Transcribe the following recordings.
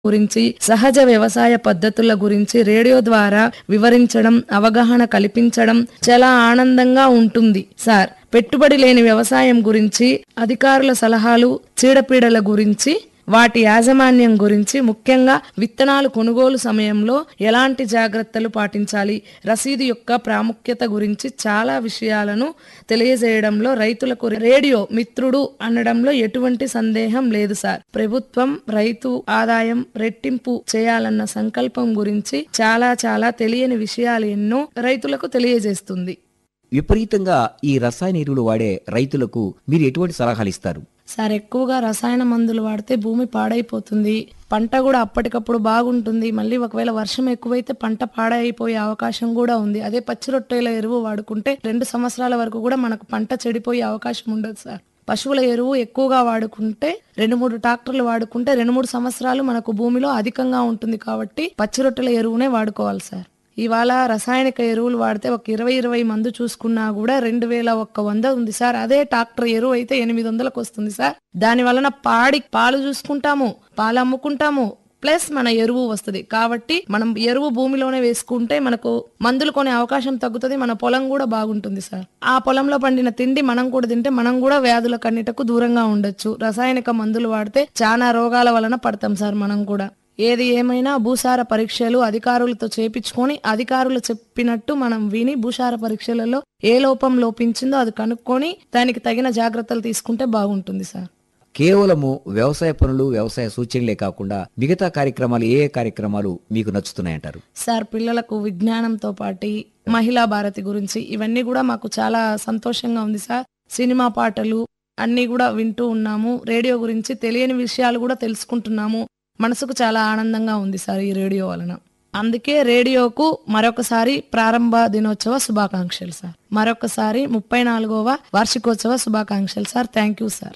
గురించి సహజ వ్యవసాయ పద్ధతుల గురించి రేడియో ద్వారా వివరించడం అవగాహన కల్పించడం చాలా ఆనందంగా ఉంటుంది సార్ పెట్టుబడి లేని వ్యవసాయం గురించి అధికారుల సలహాలు చీడపీడల గురించి వాటి యాజమాన్యం గురించి ముఖ్యంగా విత్తనాలు కొనుగోలు సమయంలో ఎలాంటి జాగ్రత్తలు పాటించాలి రసీదు యొక్క ప్రాముఖ్యత గురించి చాలా విషయాలను తెలియజేయడంలో రైతులకు రేడియో మిత్రుడు అనడంలో ఎటువంటి సందేహం లేదు సార్ ప్రభుత్వం రైతు ఆదాయం రెట్టింపు చేయాలన్న సంకల్పం గురించి చాలా చాలా తెలియని విషయాలు ఎన్నో రైతులకు తెలియజేస్తుంది విపరీతంగా ఈ రసాయన ఎరువులు వాడే రైతులకు మీరు ఎటువంటి సలహాలు ఇస్తారు సార్ ఎక్కువగా రసాయన మందులు వాడితే భూమి పాడైపోతుంది పంట కూడా అప్పటికప్పుడు బాగుంటుంది మళ్ళీ ఒకవేళ వర్షం ఎక్కువైతే పంట పాడైపోయే అవకాశం కూడా ఉంది అదే పచ్చి రొట్టెల ఎరువు వాడుకుంటే రెండు సంవత్సరాల వరకు కూడా మనకు పంట చెడిపోయే అవకాశం ఉండదు సార్ పశువుల ఎరువు ఎక్కువగా వాడుకుంటే రెండు మూడు ట్రాక్టర్లు వాడుకుంటే రెండు మూడు సంవత్సరాలు మనకు భూమిలో అధికంగా ఉంటుంది కాబట్టి పచ్చి రొట్టెల ఎరువునే వాడుకోవాలి సార్ ఇవాళ రసాయనిక ఎరువులు వాడితే ఒక ఇరవై ఇరవై మందు చూసుకున్నా కూడా రెండు వేల ఒక్క వంద ఉంది సార్ అదే ట్రాక్టర్ ఎరువు అయితే ఎనిమిది వందలకు వస్తుంది సార్ దాని వలన పాడి పాలు చూసుకుంటాము పాలు అమ్ముకుంటాము ప్లస్ మన ఎరువు వస్తుంది కాబట్టి మనం ఎరువు భూమిలోనే వేసుకుంటే మనకు మందులు కొనే అవకాశం తగ్గుతుంది మన పొలం కూడా బాగుంటుంది సార్ ఆ పొలంలో పండిన తిండి మనం కూడా తింటే మనం కూడా వ్యాధుల కన్నిటకు దూరంగా ఉండొచ్చు రసాయనిక మందులు వాడితే చాలా రోగాల వలన పడతాం సార్ మనం కూడా ఏది ఏమైనా భూసార పరీక్షలు అధికారులతో చేపించుకొని అధికారులు చెప్పినట్టు మనం విని భూసార పరీక్షలలో ఏ లోపం లోపించిందో అది కనుక్కొని దానికి తగిన జాగ్రత్తలు తీసుకుంటే బాగుంటుంది సార్ కేవలము వ్యవసాయ పనులు వ్యవసాయ సూచనలే కాకుండా మిగతా కార్యక్రమాలు ఏ ఏ కార్యక్రమాలు మీకు నచ్చుతున్నాయంటారు సార్ పిల్లలకు విజ్ఞానంతో పాటు మహిళా భారతి గురించి ఇవన్నీ కూడా మాకు చాలా సంతోషంగా ఉంది సార్ సినిమా పాటలు అన్నీ కూడా వింటూ ఉన్నాము రేడియో గురించి తెలియని విషయాలు కూడా తెలుసుకుంటున్నాము మనసుకు చాలా ఆనందంగా ఉంది సార్ ఈ రేడియో వలన అందుకే రేడియోకు మరొకసారి ప్రారంభ దినోత్సవ శుభాకాంక్షలు సార్ మరొకసారి ముప్పై నాలుగవ వార్షికోత్సవ శుభాకాంక్షలు సార్ థ్యాంక్ యూ సార్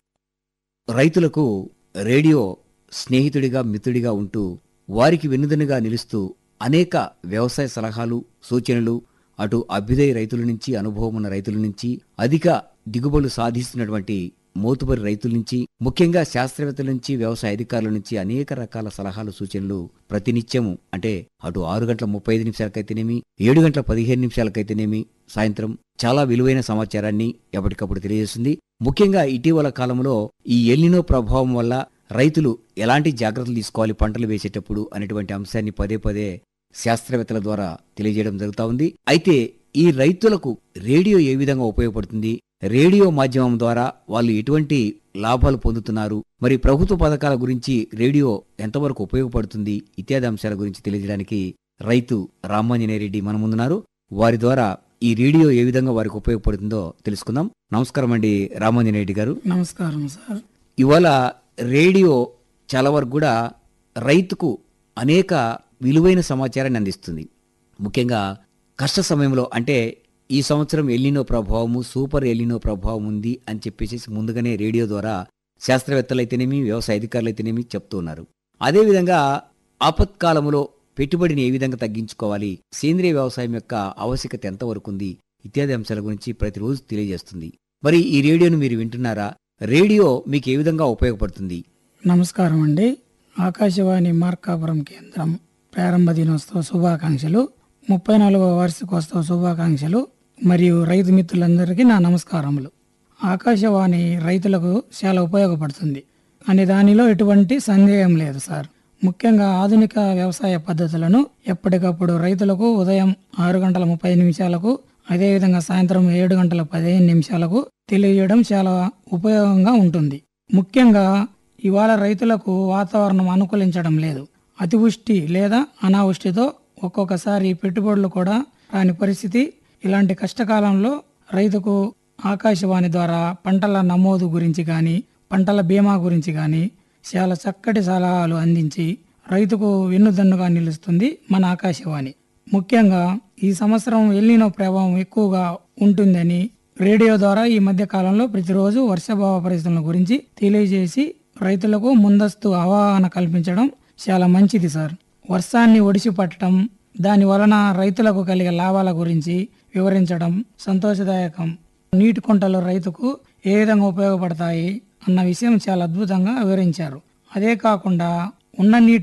రైతులకు రేడియో స్నేహితుడిగా మిత్రుడిగా ఉంటూ వారికి వెన్నుదన్నుగా నిలుస్తూ అనేక వ్యవసాయ సలహాలు సూచనలు అటు అభ్యుదయ రైతుల నుంచి అనుభవం ఉన్న రైతుల నుంచి అధిక దిగుబడులు సాధిస్తున్నటువంటి మోతుబరి రైతుల నుంచి ముఖ్యంగా శాస్త్రవేత్తల నుంచి వ్యవసాయ అధికారుల నుంచి అనేక రకాల సలహాలు సూచనలు ప్రతినిత్యము అంటే అటు ఆరు గంటల ముప్పై ఐదు నిమిషాలకైతేనేమి ఏడు గంటల పదిహేను నిమిషాలకైతేనేమి సాయంత్రం చాలా విలువైన సమాచారాన్ని ఎప్పటికప్పుడు తెలియజేస్తుంది ముఖ్యంగా ఇటీవల కాలంలో ఈ ఎల్నినో ప్రభావం వల్ల రైతులు ఎలాంటి జాగ్రత్తలు తీసుకోవాలి పంటలు వేసేటప్పుడు అనేటువంటి అంశాన్ని పదే పదే శాస్త్రవేత్తల ద్వారా తెలియజేయడం జరుగుతా ఉంది అయితే ఈ రైతులకు రేడియో ఏ విధంగా ఉపయోగపడుతుంది రేడియో మాధ్యమం ద్వారా వాళ్ళు ఎటువంటి లాభాలు పొందుతున్నారు మరి ప్రభుత్వ పథకాల గురించి రేడియో ఎంతవరకు ఉపయోగపడుతుంది ఇత్యాది అంశాల గురించి తెలియజేయడానికి రైతు రామాంజనేయరెడ్డి మన ముందున్నారు వారి ద్వారా ఈ రేడియో ఏ విధంగా వారికి ఉపయోగపడుతుందో తెలుసుకుందాం నమస్కారం అండి రామాంజనేయరెడ్డి గారు నమస్కారం సార్ ఇవాళ రేడియో చాలా వరకు కూడా రైతుకు అనేక విలువైన సమాచారాన్ని అందిస్తుంది ముఖ్యంగా కష్ట సమయంలో అంటే ఈ సంవత్సరం ఎల్లినో ప్రభావము సూపర్ ఎల్లినో ప్రభావం ఉంది అని చెప్పేసి ముందుగానే రేడియో ద్వారా శాస్త్రవేత్తలైతేనేమి వ్యవసాయ అధికారులైతేనేమి చెప్తూ ఉన్నారు అదేవిధంగా ఆపత్కాలంలో పెట్టుబడిని ఏ విధంగా తగ్గించుకోవాలి సేంద్రియ వ్యవసాయం యొక్క ఆవశ్యకత ఎంతవరకు ఉంది ఇత్యాది అంశాల గురించి ప్రతిరోజు తెలియజేస్తుంది మరి ఈ రేడియోను మీరు వింటున్నారా రేడియో మీకు ఏ విధంగా ఉపయోగపడుతుంది నమస్కారం అండి ఆకాశవాణి మార్కాపురం కేంద్రం ప్రారంభ దినోత్సవ శుభాకాంక్షలు ముప్పై నాలుగవ వార్షికోత్సవ శుభాకాంక్షలు మరియు రైతు మిత్రులందరికీ నా నమస్కారములు ఆకాశవాణి రైతులకు చాలా ఉపయోగపడుతుంది అనే దానిలో ఎటువంటి సందేహం లేదు సార్ ముఖ్యంగా ఆధునిక వ్యవసాయ పద్ధతులను ఎప్పటికప్పుడు రైతులకు ఉదయం ఆరు గంటల ముప్పై నిమిషాలకు అదేవిధంగా సాయంత్రం ఏడు గంటల పదిహేను నిమిషాలకు తెలియజేయడం చాలా ఉపయోగంగా ఉంటుంది ముఖ్యంగా ఇవాళ రైతులకు వాతావరణం అనుకూలించడం లేదు అతివృష్టి లేదా అనావృష్టితో ఒక్కొక్కసారి పెట్టుబడులు కూడా రాని పరిస్థితి ఇలాంటి కష్టకాలంలో రైతుకు ఆకాశవాణి ద్వారా పంటల నమోదు గురించి కానీ పంటల బీమా గురించి కానీ చాలా చక్కటి సలహాలు అందించి రైతుకు వెన్నుదన్నుగా నిలుస్తుంది మన ఆకాశవాణి ముఖ్యంగా ఈ సంవత్సరం ఎల్లినో ప్రభావం ఎక్కువగా ఉంటుందని రేడియో ద్వారా ఈ మధ్య కాలంలో ప్రతిరోజు వర్షాభావ పరిస్థితుల గురించి తెలియజేసి రైతులకు ముందస్తు అవగాహన కల్పించడం చాలా మంచిది సార్ వర్షాన్ని ఒడిసి పట్టడం దాని వలన రైతులకు కలిగే లాభాల గురించి వివరించడం సంతోషదాయకం నీటి కుంటలు రైతుకు ఏ విధంగా ఉపయోగపడతాయి అన్న విషయం చాలా అద్భుతంగా వివరించారు అదే కాకుండా ఉన్న నీటి